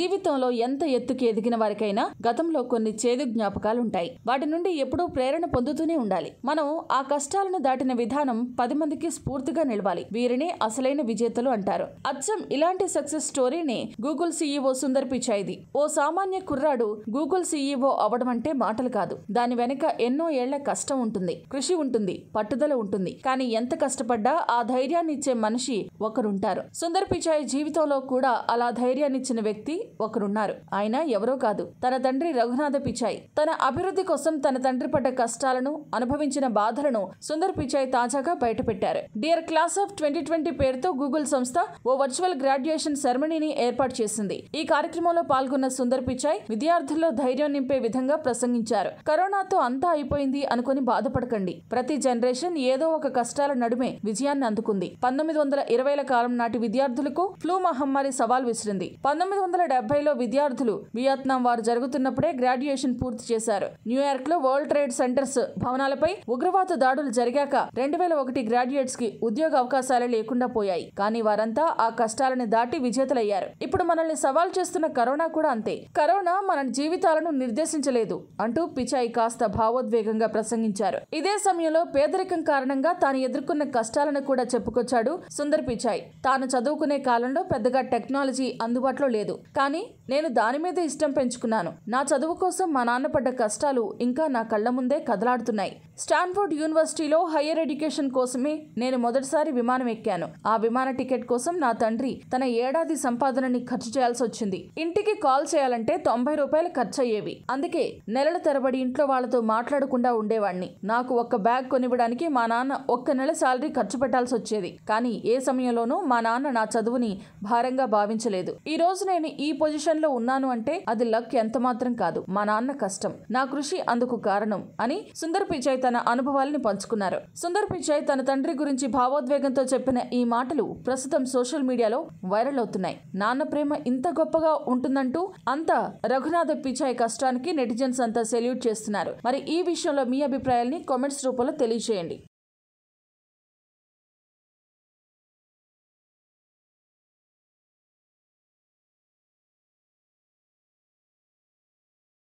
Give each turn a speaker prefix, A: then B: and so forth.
A: జీవితంలో ఎంత ఎత్తుకి ఎదిగిన వారికైనా గతంలో కొన్ని చేదు జ్ఞాపకాలుంటాయి వాటి నుండి ఎప్పుడూ ప్రేరణ పొందుతూనే ఉండాలి మనం ఆ కష్టాలను దాటిన విధానం పది మందికి స్ఫూర్తిగా నిలవాలి వీరినే అసలైన విజేతలు అంటారు అచ్చం ఇలాంటి సక్సెస్ స్టోరీని గూగుల్ సీఈఓ సుందర్ పిచాయ్ది ఓ సామాన్య కుర్రాడు గూగుల్ సీఈఓ అవడం అంటే మాటలు కాదు దాని వెనుక ఎన్నో ఏళ్ల కష్టం ఉంటుంది కృషి ఉంటుంది పట్టుదల ఉంటుంది కానీ ఎంత కష్టపడ్డా ఆ ధైర్యాన్ని ఇచ్చే మనిషి ఒకరుంటారు సుందర్ పిచాయ్ జీవితంలో కూడా అలా ధైర్యాన్నిచ్చిన వ్యక్తి ఒకరున్నారు ఆయన ఎవరో కాదు తన తండ్రి రఘునాథ పిచాయ్ తన అభివృద్ధి కోసం తన తండ్రి పడ్డ కష్టాలను అనుభవించిన బాధలను సుందర్ పిచాయ్ తాజాగా బయటపెట్టారు dear class of twenty twenty పేరుతో గూగుల్ సంస్థ ఓ వర్చువల్ గ్రాడ్యుయేషన్ సెరమనీని ఏర్పాటు చేసింది ఈ కార్యక్రమంలో పాల్గొన్న సుందర్ పిచాయ్ విద్యార్థుల్లో ధైర్యం నింపే విధంగా ప్రసంగించారు కరోనాతో అంతా అయిపోయింది అనుకుని బాధపడకండి ప్రతి జనరేషన్ ఏదో ఒక కష్టాల నడుమే విజయాన్ని అందుకుంది పంతొమ్మిది వందల ఇరవైల కాలం నాటి విద్యార్థులకు ఫ్లూ మహమ్మారి సవాల్ విసిరింది పంతొమ్మిది వందల డెబ్బైలో విద్యార్థులు వియత్నాం వారు జరుగుతున్నప్పుడే గ్రాడ్యుయేషన్ పూర్తి చేశారు న్యూయార్క్ లో వరల్డ్ ట్రేడ్ సెంటర్స్ భవనాలపై ఉగ్రవాద దాడులు జరిగాక రెండు వేల ఒకటి గ్రాడ్యుయేట్స్ కి ఉద్యోగ అవకాశాలే లేకుండా పోయాయి కానీ వారంతా ఆ కష్టాలను దాటి విజేతలయ్యారు ఇప్పుడు మనల్ని సవాల్ చేస్తున్న కరోనా కూడా అంతే కరోనా మన జీవితాలను నిర్దేశించలేదు అంటూ పిచాయి కాస్త భావోద్వేగంగా ప్రసంగించారు ఇదే సమయంలో పేదరికం కారణంగా తాను ఎదుర్కొన్న కష్టాలను కూడా చెప్పుకొచ్చాడు సుందర్ పిచాయ్ తాను చదువుకునే కాలంలో పెద్దగా టెక్నాలజీ అందుబాటులో లేదు కానీ నేను దాని మీద ఇష్టం పెంచుకున్నాను నా చదువు కోసం మా నాన్న పడ్డ కష్టాలు ఇంకా నా కళ్ళ ముందే కదలాడుతున్నాయి స్టాన్ఫోర్డ్ యూనివర్సిటీలో హయ్యర్ ఎడ్యుకేషన్ కోసమే నేను మొదటిసారి విమానం ఎక్కాను ఆ విమాన టికెట్ కోసం నా తండ్రి తన ఏడాది సంపాదనని ఖర్చు చేయాల్సి వచ్చింది ఇంటికి కాల్ చేయాలంటే తొంభై రూపాయలు ఖర్చు అయ్యేవి అందుకే నెలల తరబడి ఇంట్లో వాళ్ళతో మాట్లాడకుండా ఉండేవాణ్ణి నాకు ఒక్క బ్యాగ్ కొనివ్వడానికి మా నాన్న ఒక్క నెల శాలరీ ఖర్చు పెట్టాల్సి వచ్చేది కానీ ఏ సమయంలోనూ మా నాన్న నా చదువుని భారంగా భావించలేదు ఈ రోజు నేను ఈ పొజిషన్ లో ఉన్నాను అంటే అది లక్ ఎంత మాత్రం కాదు మా నాన్న కష్టం నా కృషి అందుకు కారణం అని సుందర్ పిచాయ్ తన అనుభవాలను పంచుకున్నారు సుందర్ పిచాయ్ తన తండ్రి గురించి భావోద్వేగంతో చెప్పిన ఈ మాటలు ప్రస్తుతం సోషల్ మీడియాలో వైరల్ అవుతున్నాయి నాన్న ప్రేమ ఇంత గొప్పగా ఉంటుందంటూ అంతా రఘునాథ పిచాయ్ కష్టానికి నెటిజన్స్ అంతా సెల్యూట్ చేస్తున్నారు మరి ఈ విషయంలో మీ అభిప్రాయాల్ని కామెంట్స్ రూపంలో తెలియజేయండి